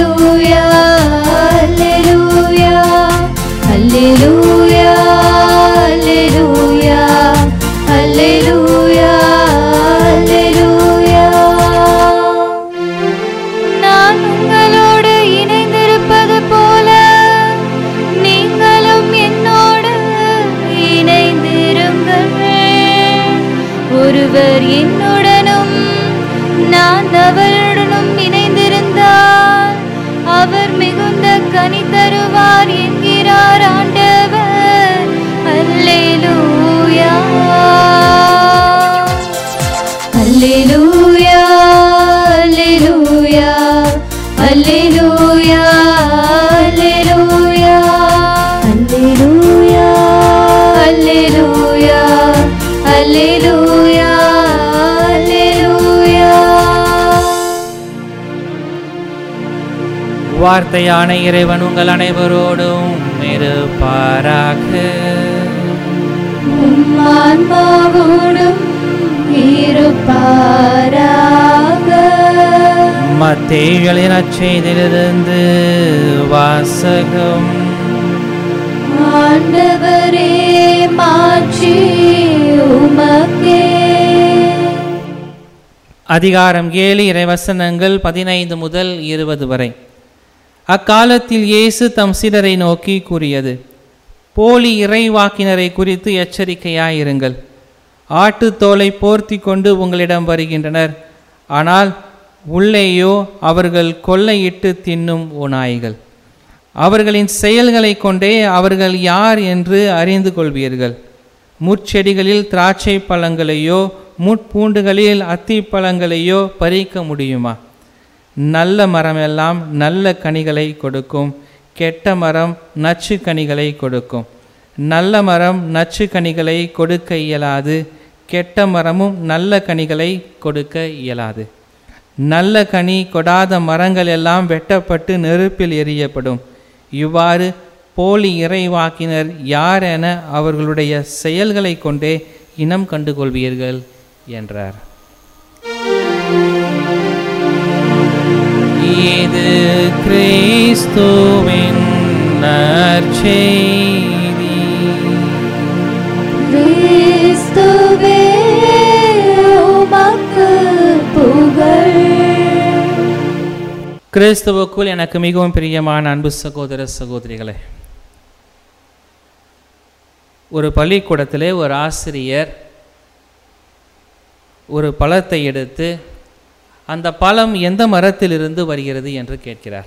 அல்லேலூயா அல்லேலூயா அல்லேலூயா அல்லேலூயா அல்லேலூயா அல்லேலூயா நான் உங்களோடு இணைந்திருப்பது போல நீங்களும் என்னோடு இணைந்திருங்கள் ஒருவர் என்னுடனும் நான் அவருடனும் இணைந்திருந்தால் அவர் மிகுந்த கனி தருவார் என்கிறார் ஆண்டவர் அல்லேலூயா அல்லேலூயா அல்லேலூயா அல்லேலூயா அல்லேலூயா அல்லேலூயா அல்லேலூயா அல்லேலூயா அல்லேலூயா வார்த்தையான இறைவன் உங்கள் அனைவரோடும் இருப்பாராக உம் ஆன்மாவோடும் இருப்பாராக மத்தேயுளின் அச்செய்திலிருந்து வாசகம் ஆண்டவரே மாற்றி உமக்கே அதிகாரம் ஏழு இறைவசனங்கள் பதினைந்து முதல் இருபது வரை அக்காலத்தில் இயேசு தம் சீடரை நோக்கி கூறியது போலி இறைவாக்கினரை குறித்து எச்சரிக்கையாயிருங்கள் ஆட்டுத் தோலை போர்த்தி கொண்டு உங்களிடம் வருகின்றனர் ஆனால் உள்ளேயோ அவர்கள் கொள்ளையிட்டு தின்னும் ஓநாய்கள் அவர்களின் செயல்களை கொண்டே அவர்கள் யார் என்று அறிந்து கொள்வீர்கள் முட்செடிகளில் திராட்சை பழங்களையோ முட்பூண்டுகளில் அத்தி பழங்களையோ பறிக்க முடியுமா நல்ல மரமெல்லாம் நல்ல கனிகளை கொடுக்கும் கெட்ட மரம் நச்சு கனிகளை கொடுக்கும் நல்ல மரம் நச்சு கனிகளை கொடுக்க இயலாது கெட்ட மரமும் நல்ல கனிகளை கொடுக்க இயலாது நல்ல கனி கொடாத மரங்கள் எல்லாம் வெட்டப்பட்டு நெருப்பில் எரியப்படும் இவ்வாறு போலி இறைவாக்கினர் யார் என அவர்களுடைய செயல்களை கொண்டே இனம் கண்டுகொள்வீர்கள் என்றார் இது கிறிஸ்துவின் நற்செய்தி கிறிஸ்துவே உமக்கு புகழ் கிறிஸ்துவுக்குள் எனக்கு மிகவும் பிரியமான அன்பு சகோதர சகோதரிகளே ஒரு பள்ளிக்கூடத்திலே ஒரு ஆசிரியர் ஒரு பழத்தை எடுத்து அந்த பழம் எந்த மரத்திலிருந்து வருகிறது என்று கேட்கிறார்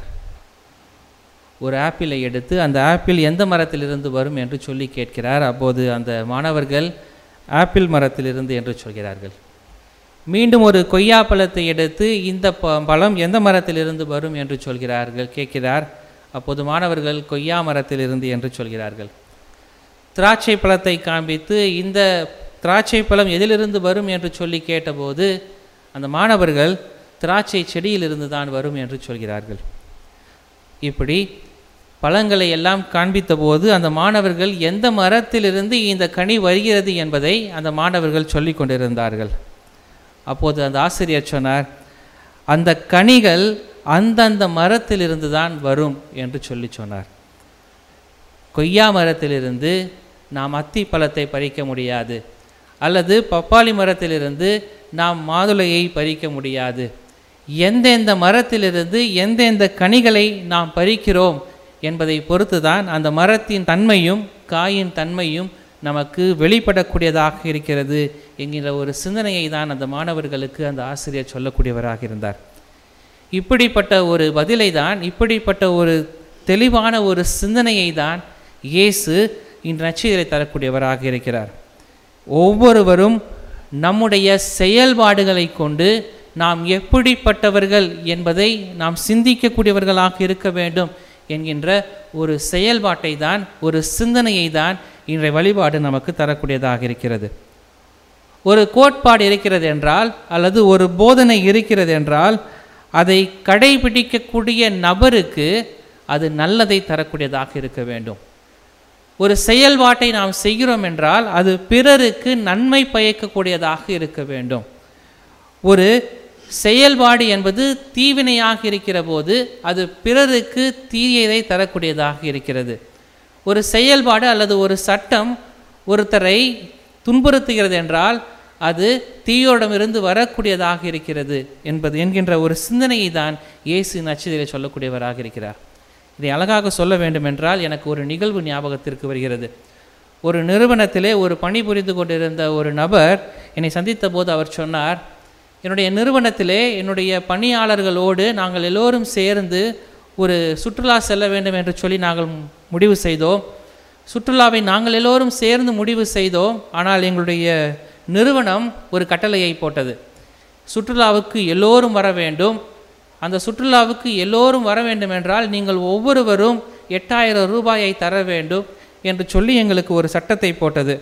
ஒரு ஆப்பிளை எடுத்து அந்த ஆப்பிள் எந்த மரத்திலிருந்து வரும் என்று சொல்லி கேட்கிறார் அப்போது அந்த மாணவர்கள் ஆப்பிள் மரத்திலிருந்து என்று சொல்கிறார்கள் மீண்டும் ஒரு கொய்யா பழத்தை எடுத்து இந்த ப- பழம் எந்த மரத்திலிருந்து வரும் என்று சொல்கிறார்கள் கேட்கிறார் அப்போது மாணவர்கள் கொய்யா மரத்திலிருந்து என்று சொல்கிறார்கள் திராட்சை பழத்தை காண்பித்து இந்த திராட்சை பழம் எதிலிருந்து வரும் என்று சொல்லி கேட்டபோது அந்த மாணவர்கள் திராட்சை செடியிலிருந்து தான் வரும் என்று சொல்கிறார்கள் இப்படி பழங்களை எல்லாம் காண்பித்தபோது அந்த மாணவர்கள் எந்த மரத்திலிருந்து இந்த கனி வருகிறது என்பதை அந்த மாணவர்கள் சொல்லிக் கொண்டிருந்தார்கள் அப்போது அந்த ஆசிரியர் சொன்னார் அந்த கனிகள் அந்தந்த மரத்திலிருந்து தான் வரும் என்று சொல்லி சொன்னார் கொய்யா மரத்திலிருந்து நாம் அத்தி பழத்தை பறிக்க முடியாது அல்லது பப்பாளி மரத்திலிருந்து நாம் மாதுளையை பறிக்க முடியாது எந்தெந்த மரத்திலிருந்து எந்தெந்த கனிகளை நாம் பறிக்கிறோம் என்பதை பொறுத்து தான் அந்த மரத்தின் தன்மையும் காயின் தன்மையும் நமக்கு வெளிப்படக்கூடியதாக இருக்கிறது என்கிற ஒரு சிந்தனையை தான் அந்த மாணவர்களுக்கு அந்த ஆசிரியர் சொல்லக்கூடியவராக இருந்தார் இப்படிப்பட்ட ஒரு பதிலை தான் இப்படிப்பட்ட ஒரு தெளிவான ஒரு சிந்தனையை தான் இயேசு இன்று நச்சீரை தரக்கூடியவராக இருக்கிறார் ஒவ்வொருவரும் நம்முடைய செயல்பாடுகளை கொண்டு நாம் எப்படிப்பட்டவர்கள் என்பதை நாம் சிந்திக்கக்கூடியவர்களாக இருக்க வேண்டும் என்கின்ற ஒரு செயல்பாட்டை தான் ஒரு சிந்தனையை தான் இன்றைய வழிபாடு நமக்கு தரக்கூடியதாக இருக்கிறது ஒரு கோட்பாடு இருக்கிறது என்றால் அல்லது ஒரு போதனை இருக்கிறது என்றால் அதை கடைபிடிக்கக்கூடிய நபருக்கு அது நல்லதை தரக்கூடியதாக இருக்க வேண்டும் ஒரு செயல்பாட்டை நாம் செய்கிறோம் என்றால் அது பிறருக்கு நன்மை பயக்கக்கூடியதாக இருக்க வேண்டும் ஒரு செயல்பாடு என்பது தீவினையாக இருக்கிற போது அது பிறருக்கு தீயதை தரக்கூடியதாக இருக்கிறது ஒரு செயல்பாடு அல்லது ஒரு சட்டம் ஒருத்தரை துன்புறுத்துகிறது என்றால் அது தீயோடமிருந்து வரக்கூடியதாக இருக்கிறது என்பது என்கின்ற ஒரு சிந்தனையை தான் இயேசு நச்சுதலை சொல்லக்கூடியவராக இருக்கிறார் இதை அழகாக சொல்ல வேண்டுமென்றால் எனக்கு ஒரு நிகழ்வு ஞாபகத்திற்கு வருகிறது ஒரு நிறுவனத்திலே ஒரு பணிபுரிந்து கொண்டிருந்த ஒரு நபர் என்னை சந்தித்த போது அவர் சொன்னார் என்னுடைய நிறுவனத்திலே என்னுடைய பணியாளர்களோடு நாங்கள் எல்லோரும் சேர்ந்து ஒரு சுற்றுலா செல்ல வேண்டும் என்று சொல்லி நாங்கள் முடிவு செய்தோம் சுற்றுலாவை நாங்கள் எல்லோரும் சேர்ந்து முடிவு செய்தோம் ஆனால் எங்களுடைய நிறுவனம் ஒரு கட்டளையை போட்டது சுற்றுலாவுக்கு எல்லோரும் வர வேண்டும் அந்த சுற்றுலாவுக்கு எல்லோரும் வர வேண்டும் என்றால் நீங்கள் ஒவ்வொருவரும் எட்டாயிரம் ரூபாயை தர வேண்டும் என்று சொல்லி எங்களுக்கு ஒரு சட்டத்தை போட்டது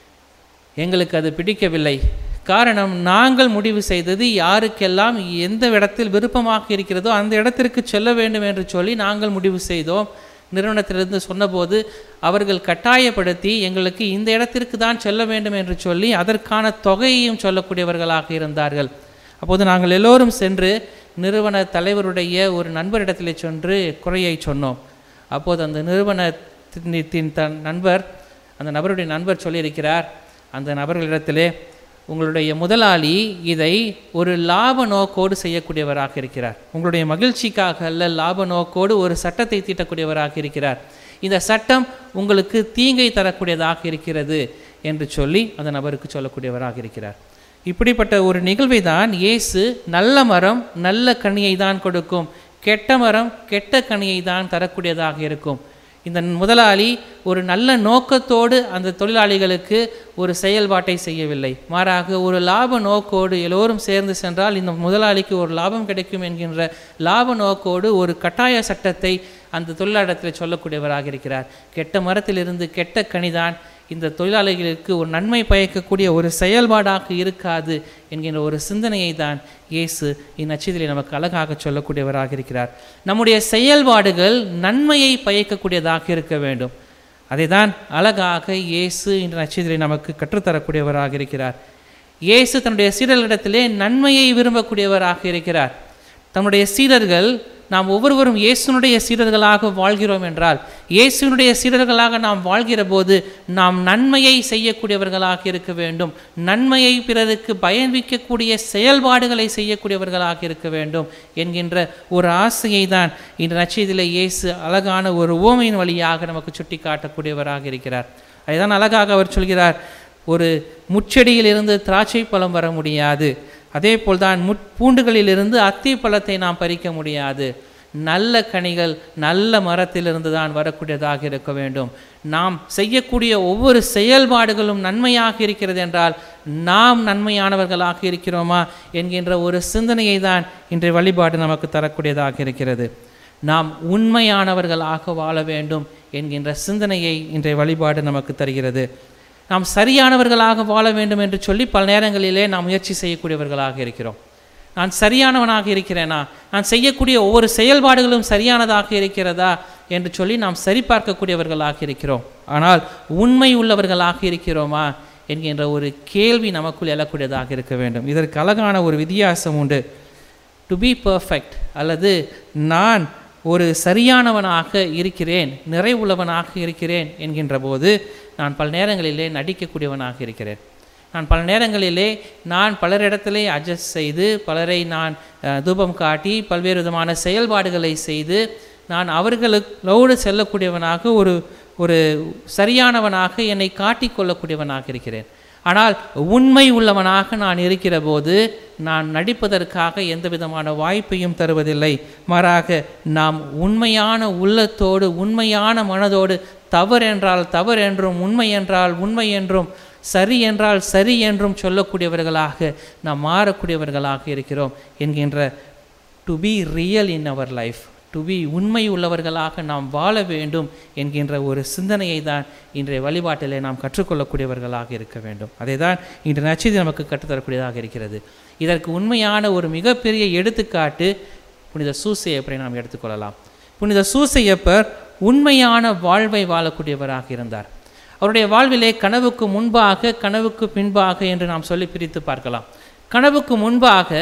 எங்களுக்கு அது பிடிக்கவில்லை காரணம் நாங்கள் முடிவு செய்தது யாருக்கெல்லாம் எந்த இடத்தில் விருப்பமாக இருக்கிறதோ அந்த இடத்திற்கு செல்ல வேண்டும் என்று சொல்லி நாங்கள் முடிவு செய்தோம் நிறுவனத்திலிருந்து சொன்னபோது அவர்கள் கட்டாயப்படுத்தி எங்களுக்கு இந்த இடத்திற்கு தான் செல்ல வேண்டும் என்று சொல்லி அதற்கான தொகையையும் சொல்லக்கூடியவர்களாக இருந்தார்கள் அப்போது நாங்கள் எல்லோரும் சென்று நிறுவன தலைவருடைய ஒரு நண்பரிடத்திலே சென்று குறையை சொன்னோம் அப்போது அந்த நிறுவனத்தின் தன் நண்பர் அந்த நபருடைய நண்பர் சொல்லியிருக்கிறார் அந்த நபர்களிடத்திலே உங்களுடைய முதலாளி இதை ஒரு லாப நோக்கோடு செய்யக்கூடியவராக இருக்கிறார் உங்களுடைய மகிழ்ச்சிக்காக அல்ல லாப நோக்கோடு ஒரு சட்டத்தை தீட்டக்கூடியவராக இருக்கிறார் இந்த சட்டம் உங்களுக்கு தீங்கை தரக்கூடியதாக இருக்கிறது என்று சொல்லி அந்த நபருக்கு சொல்லக்கூடியவராக இருக்கிறார் இப்படிப்பட்ட ஒரு நிகழ்வை தான் இயேசு நல்ல மரம் நல்ல கனியை தான் கொடுக்கும் கெட்ட மரம் கெட்ட கனியை தான் தரக்கூடியதாக இருக்கும் இந்த முதலாளி ஒரு நல்ல நோக்கத்தோடு அந்த தொழிலாளிகளுக்கு ஒரு செயல்பாட்டை செய்யவில்லை மாறாக ஒரு லாப நோக்கோடு எல்லோரும் சேர்ந்து சென்றால் இந்த முதலாளிக்கு ஒரு லாபம் கிடைக்கும் என்கின்ற லாப நோக்கோடு ஒரு கட்டாய சட்டத்தை அந்த தொழிலாளத்தில் சொல்லக்கூடியவராக இருக்கிறார் கெட்ட மரத்திலிருந்து கெட்ட கனிதான் இந்த தொழிலாளிகளுக்கு ஒரு நன்மை பயக்கக்கூடிய ஒரு செயல்பாடாக இருக்காது என்கின்ற ஒரு சிந்தனையை தான் இயேசு இந்நட்சத்திலே நமக்கு அழகாக சொல்லக்கூடியவராக இருக்கிறார் நம்முடைய செயல்பாடுகள் நன்மையை பயக்கக்கூடியதாக இருக்க வேண்டும் அதை தான் அழகாக இயேசு என்ற நட்சத்திரை நமக்கு கற்றுத்தரக்கூடியவராக இருக்கிறார் இயேசு தன்னுடைய சீடர்களிடத்திலே நன்மையை விரும்பக்கூடியவராக இருக்கிறார் தன்னுடைய சீடர்கள் நாம் ஒவ்வொருவரும் இயேசுனுடைய சீடர்களாக வாழ்கிறோம் என்றால் இயேசுனுடைய சீடர்களாக நாம் வாழ்கிற போது நாம் நன்மையை செய்யக்கூடியவர்களாக இருக்க வேண்டும் நன்மையை பிறருக்கு பயன்விக்கக்கூடிய செயல்பாடுகளை செய்யக்கூடியவர்களாக இருக்க வேண்டும் என்கின்ற ஒரு ஆசையை தான் இந்த நச்செய்தியில் இயேசு அழகான ஒரு ஓமையின் வழியாக நமக்கு சுட்டி காட்டக்கூடியவராக இருக்கிறார் அதுதான் அழகாக அவர் சொல்கிறார் ஒரு முச்செடியிலிருந்து திராட்சை பழம் வர முடியாது அதே போல்தான் முட்பூண்டுகளிலிருந்து அத்தி பழத்தை நாம் பறிக்க முடியாது நல்ல கனிகள் நல்ல மரத்திலிருந்து தான் வரக்கூடியதாக இருக்க வேண்டும் நாம் செய்யக்கூடிய ஒவ்வொரு செயல்பாடுகளும் நன்மையாக இருக்கிறது என்றால் நாம் நன்மையானவர்களாக இருக்கிறோமா என்கின்ற ஒரு சிந்தனையை தான் இன்றைய வழிபாடு நமக்கு தரக்கூடியதாக இருக்கிறது நாம் உண்மையானவர்களாக வாழ வேண்டும் என்கின்ற சிந்தனையை இன்றைய வழிபாடு நமக்கு தருகிறது நாம் சரியானவர்களாக வாழ வேண்டும் என்று சொல்லி பல நேரங்களிலே நாம் முயற்சி செய்யக்கூடியவர்களாக இருக்கிறோம் நான் சரியானவனாக இருக்கிறேனா நான் செய்யக்கூடிய ஒவ்வொரு செயல்பாடுகளும் சரியானதாக இருக்கிறதா என்று சொல்லி நாம் சரிபார்க்கக்கூடியவர்களாக இருக்கிறோம் ஆனால் உண்மை உள்ளவர்களாக இருக்கிறோமா என்கின்ற ஒரு கேள்வி நமக்குள் எழக்கூடியதாக இருக்க வேண்டும் இதற்கு அழகான ஒரு வித்தியாசம் உண்டு டு பி பர்ஃபெக்ட் அல்லது நான் ஒரு சரியானவனாக இருக்கிறேன் நிறைவுள்ளவனாக இருக்கிறேன் என்கின்ற போது நான் பல நேரங்களிலே நடிக்கக்கூடியவனாக இருக்கிறேன் நான் பல நேரங்களிலே நான் பலரிடத்திலே அட்ஜஸ்ட் செய்து பலரை நான் அஹ், தூபம் காட்டி பல்வேறு விதமான செயல்பாடுகளை செய்து நான் அவர்களோடு செல்லக்கூடியவனாக ஒரு ஒரு சரியானவனாக என்னை காட்டிக்கொள்ளக்கூடியவனாக இருக்கிறேன் ஆனால் உண்மை உள்ளவனாக நான் இருக்கிற போது நான் நடிப்பதற்காக எந்த விதமான வாய்ப்பையும் தருவதில்லை மாறாக நாம் உண்மையான உள்ளத்தோடு உண்மையான மனதோடு தவறு என்றால் தவறு என்றும் உண்மை என்றால் உண்மை என்றும் சரி என்றால் சரி என்றும் சொல்லக்கூடியவர்களாக நாம் மாறக்கூடியவர்களாக இருக்கிறோம் என்கின்ற to be real in our life to be உண்மை உள்ளவர்களாக நாம் வாழ வேண்டும் என்கின்ற ஒரு சிந்தனையை தான் இன்றைய வழிபாட்டிலே நாம் கற்றுக்கொள்ளக்கூடியவர்களாக இருக்க வேண்டும் அதை தான் இன்று நச்சதி நமக்கு கற்றுத்தரக்கூடியதாக இருக்கிறது இதற்கு உண்மையான ஒரு மிகப்பெரிய எடுத்துக்காட்டு புனித சூசையப்பரை நாம் எடுத்துக்கொள்ளலாம் புனித சூசையப்பர் உண்மையான வாழ்வை வாழக்கூடியவராக இருந்தார் அவருடைய வாழ்விலே கனவுக்கு முன்பாக கனவுக்கு பின்பாக என்று நாம் சொல்லி பிரித்து பார்க்கலாம் கனவுக்கு முன்பாக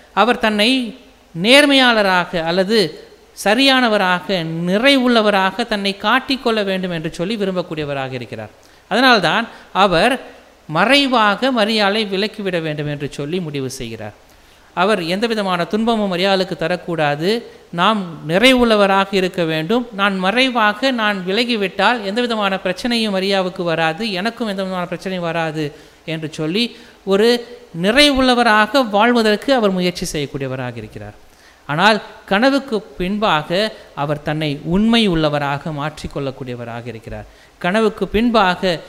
அவர் தன்னை நேர்மையாளராக அல்லது சரியானவராக நிறைவுள்ளவராக தன்னை காட்டிக்கொள்ள வேண்டும் என்று சொல்லி விரும்பக்கூடியவராக இருக்கிறார் அதனால்தான் அவர் மறைவாக மரியாளை விலக்கிவிட வேண்டும் என்று சொல்லி முடிவு செய்கிறார் அவர் எந்த விதமான துன்பமும் மரியாளுக்கு தரக்கூடாது நாம் நிறைவுள்ளவராக இருக்க வேண்டும் நான் மறைவாக நான் விலகிவிட்டால் எந்த விதமான பிரச்சனையும் மரியாவுக்கு வராது எனக்கும் எந்த விதமான பிரச்சனையும் வராது என்று சொல்லி ஒரு நிறைவுள்ளவராக வாழ்வதற்கு அவர் முயற்சி செய்யக்கூடியவராக இருக்கிறார் ஆனால் கனவுக்கு பின்பாக அவர் தன்னை உண்மை உள்ளவராக மாற்றிக்கொள்ளக்கூடியவராக இருக்கிறார் கனவுக்கு பின்பாக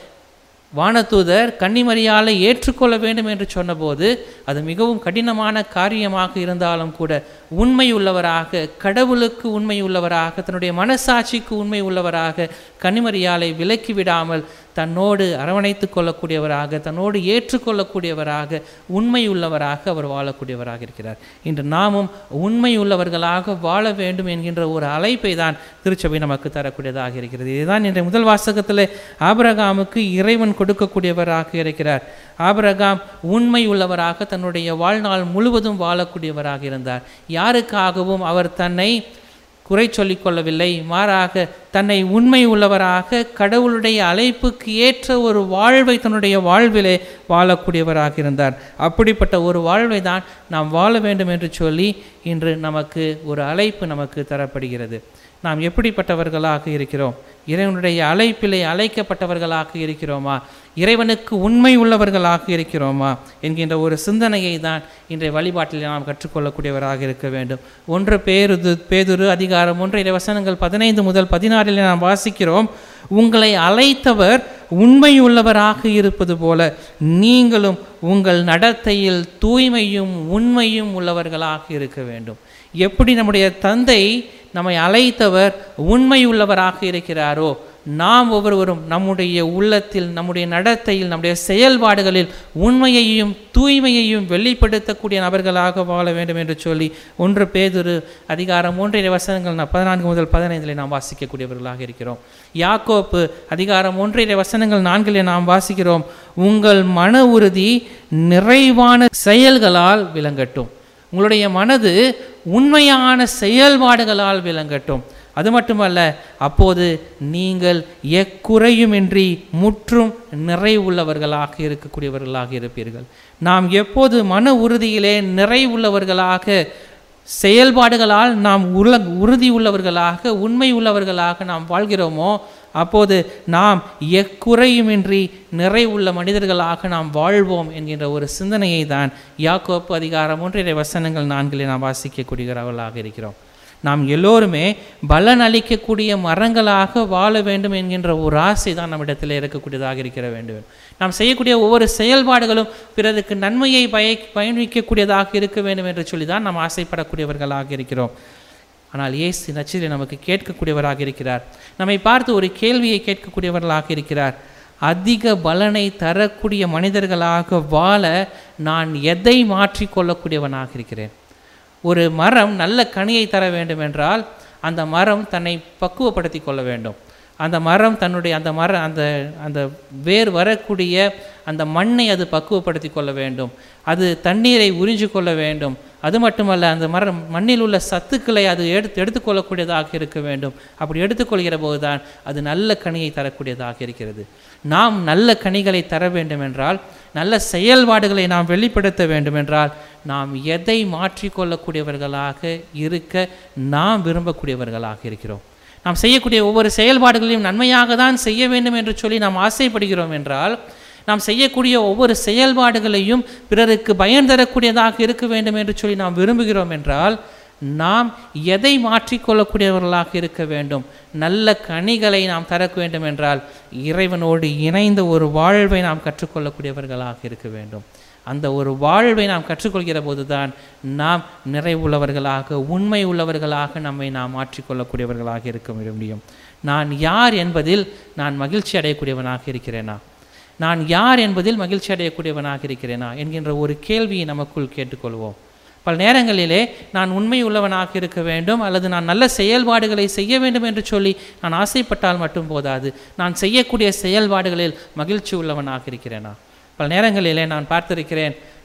வானதூதர் கன்னிமரியாலை ஏற்றுக்கொள்ள வேண்டும் என்று சொன்னபோது அது மிகவும் கடினமான காரியமாக இருந்தாலும் கூட உண்மை உள்ளவராக கடவுளுக்கு உண்மை உள்ளவராக தன்னுடைய மனசாட்சிக்கு உண்மை உள்ளவராக கன்னிமரியாலை விலக்கி விடாமல் தன்னோடு அரவணைத்து கொள்ளக்கூடியவராக தன்னோடு ஏற்றுக்கொள்ளக்கூடியவராக உண்மை உள்ளவராக அவர் வாழக்கூடியவராக இருக்கிறார் இன்று நாமும் உண்மை உள்ளவர்களாக வாழ வேண்டும் என்கின்ற ஒரு அழைப்பை தான் திருச்சபை நமக்கு தரக்கூடியதாக இருக்கிறது இதுதான் இன்றைய முதல் வாசகத்தில் ஆபிரகாமுக்கு இறைவன் கொடுக்கக்கூடியவராக இருக்கிறார் ஆபிரகாம் உண்மை உள்ளவராக தன்னுடைய வாழ்நாள் முழுவதும் வாழக்கூடியவராக இருந்தார் யாருக்காகவும் அவர் தன்னை குறை சொல்லிக் கொள்ளவில்லை மாறாக தன்னை உண்மை உள்ளவராக கடவுளுடைய அழைப்புக்கு ஏற்ற ஒரு வாழ்வை தன்னுடைய வாழ்விலே வாழக்கூடியவராக இருந்தார் அப்படிப்பட்ட ஒரு வாழ்வை தான் நாம் வாழ வேண்டும் என்று சொல்லி இன்று நமக்கு ஒரு அழைப்பு நமக்கு தரப்படுகிறது நாம் எப்படிப்பட்டவர்களாக இருக்கிறோம் இறைவனுடைய அழைப்பிலே அழைக்கப்பட்டவர்களாக இருக்கிறோமா இறைவனுக்கு உண்மை உள்ளவர்களாக இருக்கிறோமா என்கின்ற ஒரு சிந்தனையை தான் இன்றைய வழிபாட்டில் நாம் கற்றுக்கொள்ளக்கூடியவராக இருக்க வேண்டும் ஒன்று பேருது பேதுரு அதிகாரம் ஒன்று இறை வசனங்கள் பதினைந்து முதல் பதினாறில் நாம் வாசிக்கிறோம் உங்களை அழைத்தவர் உண்மை உள்ளவராக இருப்பது போல நீங்களும் உங்கள் நடத்தையில் தூய்மையும் உண்மையும் உள்ளவர்களாக இருக்க வேண்டும் எப்படி நம்முடைய தந்தை நம்மை அழைத்தவர் உண்மை உள்ளவராக இருக்கிறாரோ நாம் ஒவ்வொருவரும் நம்முடைய உள்ளத்தில் நம்முடைய நடத்தையில் நம்முடைய செயல்பாடுகளில் உண்மையையும் தூய்மையையும் வெளிப்படுத்தக்கூடிய நபர்களாக வாழ வேண்டும் என்று சொல்லி ஒன்று பேதுரு அதிகாரம் ஒன்றிய வசனங்கள் நா- பதினான்கு முதல் பதினைந்தில் நாம் வாசிக்கக்கூடியவர்களாக இருக்கிறோம் யாக்கோப்பு அதிகாரம் ஒன்றிய வசனங்கள் நான்கிலே நாம் வாசிக்கிறோம் உங்கள் மன உறுதி நிறைவான செயல்களால் விளங்கட்டும் உங்களுடைய மனது உண்மையான செயல்பாடுகளால் விளங்கட்டும் அது மட்டுமல்ல அப்போது நீங்கள் எக்குறையுமின்றி முற்றும் நிறைவுள்ளவர்களாக இருக்கக்கூடியவர்களாக இருப்பீர்கள் நாம் எப்போது மன உறுதியிலே நிறைவுள்ளவர்களாக செயல்பாடுகளால் நாம் உள்ள உறுதி உள்ளவர்களாக உண்மை உள்ளவர்களாக நாம் வாழ்கிறோமோ அப்போது நாம் எக்குறையுமின்றி நிறைவுள்ள மனிதர்களாக நாம் வாழ்வோம் என்கின்ற ஒரு சிந்தனையை தான் யாக்கோப்பு அதிகாரம் ஒன்றிய வசனங்கள் நான்கிலே நாம் வாசிக்கக்கூடியவர்களாக இருக்கிறோம் நாம் எல்லோருமே பலன் அளிக்கக்கூடிய மரங்களாக வாழ வேண்டும் என்கின்ற ஒரு ஆசை தான் நம்மிடத்தில் இருக்கக்கூடியதாக இருக்கிற வேண்டும் நாம் செய்யக்கூடிய ஒவ்வொரு செயல்பாடுகளும் பிறருக்கு நன்மையை பய பயணிக்கக்கூடியதாக இருக்க வேண்டும் என்று சொல்லி தான் நாம் ஆசைப்படக்கூடியவர்களாக இருக்கிறோம் ஆனால் இயேசு நச்சிலே நமக்கு கேட்கக்கூடியவராக இருக்கிறார் நம்மை பார்த்து ஒரு கேள்வியை கேட்கக்கூடியவர்களாக இருக்கிறார் அதிக பலனை தரக்கூடிய மனிதர்களாக வாழ நான் எதை மாற்றிக்கொள்ளக்கூடியவனாக இருக்கிறேன் ஒரு மரம் நல்ல கனியை தர வேண்டும் என்றால் அந்த மரம் தன்னை பக்குவப்படுத்தி கொள்ள வேண்டும் அந்த மரம் தன்னுடைய அந்த மர அந்த அந்த வேர் வரக்கூடிய அந்த மண்ணை அது பக்குவப்படுத்தி கொள்ள வேண்டும் அது தண்ணீரை உறிஞ்சு கொள்ள வேண்டும் அது மட்டுமல்ல அந்த மரம் மண்ணில் உள்ள சத்துக்களை அது எடுத்து எடுத்துக்கொள்ளக்கூடியதாக இருக்க வேண்டும் அப்படி எடுத்துக்கொள்கிற போதுதான் அது நல்ல கனியை தரக்கூடியதாக இருக்கிறது நாம் நல்ல கனிகளை தர வேண்டும் என்றால் நல்ல செயல்பாடுகளை நாம் வெளிப்படுத்த வேண்டும் என்றால் நாம் எதை மாற்றிக்கொள்ளக்கூடியவர்களாக இருக்க நாம் விரும்பக்கூடியவர்களாக இருக்கிறோம் நாம் செய்யக்கூடிய ஒவ்வொரு செயல்பாடுகளையும் நன்மையாக தான் செய்ய வேண்டும் என்று சொல்லி நாம் ஆசைப்படுகிறோம் என்றால் நாம் செய்யக்கூடிய ஒவ்வொரு செயல்பாடுகளையும் பிறருக்கு பயன் தரக்கூடியதாக இருக்க வேண்டும் என்று சொல்லி நாம் விரும்புகிறோம் என்றால் நாம் எதை மாற்றிக்கொள்ளக்கூடியவர்களாக இருக்க வேண்டும் நல்ல கனிகளை நாம் தர வேண்டும் என்றால் இறைவனோடு இணைந்த ஒரு வாழ்வை நாம் கற்றுக்கொள்ளக்கூடியவர்களாக இருக்க வேண்டும் அந்த ஒரு வாழ்வை நாம் கற்றுக்கொள்கிற போதுதான் நாம் நிறைவுள்ளவர்களாக உண்மை உள்ளவர்களாக நம்மை நாம் மாற்றிக்கொள்ளக்கூடியவர்களாக இருக்க முடியும் நான் யார் என்பதில் நான் மகிழ்ச்சி அடையக்கூடியவனாக இருக்கிறேனா நான் யார் என்பதில் மகிழ்ச்சி அடையக்கூடியவனாக இருக்கிறேனா என்கின்ற ஒரு கேள்வியை நமக்குள் கேட்டுக்கொள்வோம் பல நேரங்களிலே நான் உண்மை உள்ளவனாக இருக்க வேண்டும் அல்லது நான் நல்ல செயல்பாடுகளை செய்ய வேண்டும் என்று சொல்லி நான் ஆசைப்பட்டால் மட்டும் போதாது நான் செய்யக்கூடிய செயல்பாடுகளில் மகிழ்ச்சி உள்ளவனாக இருக்கிறேனா பல நேரங்களிலே நான் பார்த்திருக்கிறேன்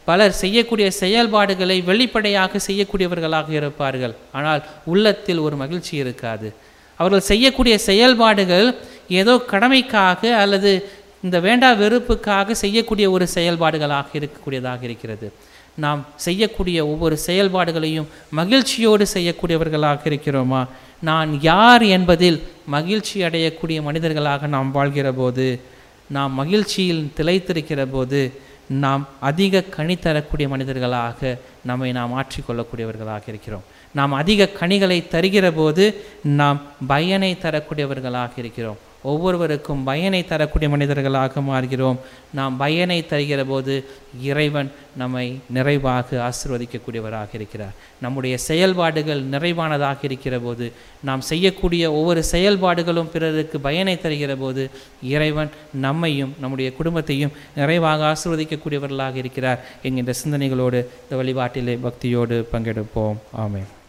பலர் செய்யக்கூடிய செயல்பாடுகளை வெளிப்படையாக செய்யக்கூடியவர்களாக இருப்பார்கள் ஆனால் உள்ளத்தில் ஒரு மகிழ்ச்சி இருக்காது அவர்கள் செய்யக்கூடிய செயல்பாடுகள் ஏதோ கடமைக்காக அல்லது இந்த வேண்டா வெறுப்புக்காக செய்யக்கூடிய ஒரு செயல்பாடுகளாக இருக்கக்கூடியதாக இருக்கிறது நாம் செய்யக்கூடிய ஒவ்வொரு செயல்பாடுகளையும் மகிழ்ச்சியோடு செய்யக்கூடியவர்களாக இருக்கிறோமா நான் யார் என்பதில் மகிழ்ச்சி அடையக்கூடிய மனிதர்களாக நாம் வாழ்கிற போது நாம் மகிழ்ச்சியில் திளைத்திருக்கிற போது நாம் அதிக கனி தரக்கூடிய மனிதர்களாக நம்மை நாம் மாற்றிக்கொள்ளக்கூடியவர்களாக இருக்கிறோம் நாம் அதிக கனிகளை தருகிற போது நாம் பயனை தரக்கூடியவர்களாக இருக்கிறோம் ஒவ்வொருவருக்கும் பயனை தரக்கூடிய மனிதர்களாக மாறுகிறோம் நாம் பயனை தருகிற போது இறைவன் நம்மை நிறைவாக ஆசிர்வதிக்கக்கூடியவராக இருக்கிறார் நம்முடைய செயல்பாடுகள் நிறைவானதாக இருக்கிற போது நாம் செய்யக்கூடிய ஒவ்வொரு செயல்பாடுகளும் பிறருக்கு பயனை தருகிற போது இறைவன் நம்மையும் நம்முடைய குடும்பத்தையும் நிறைவாக ஆசிர்வதிக்கக்கூடியவர்களாக இருக்கிறார் என்கின்ற சிந்தனைகளோடு இந்த வழிபாட்டிலே பக்தியோடு பங்கெடுப்போம் ஆமென்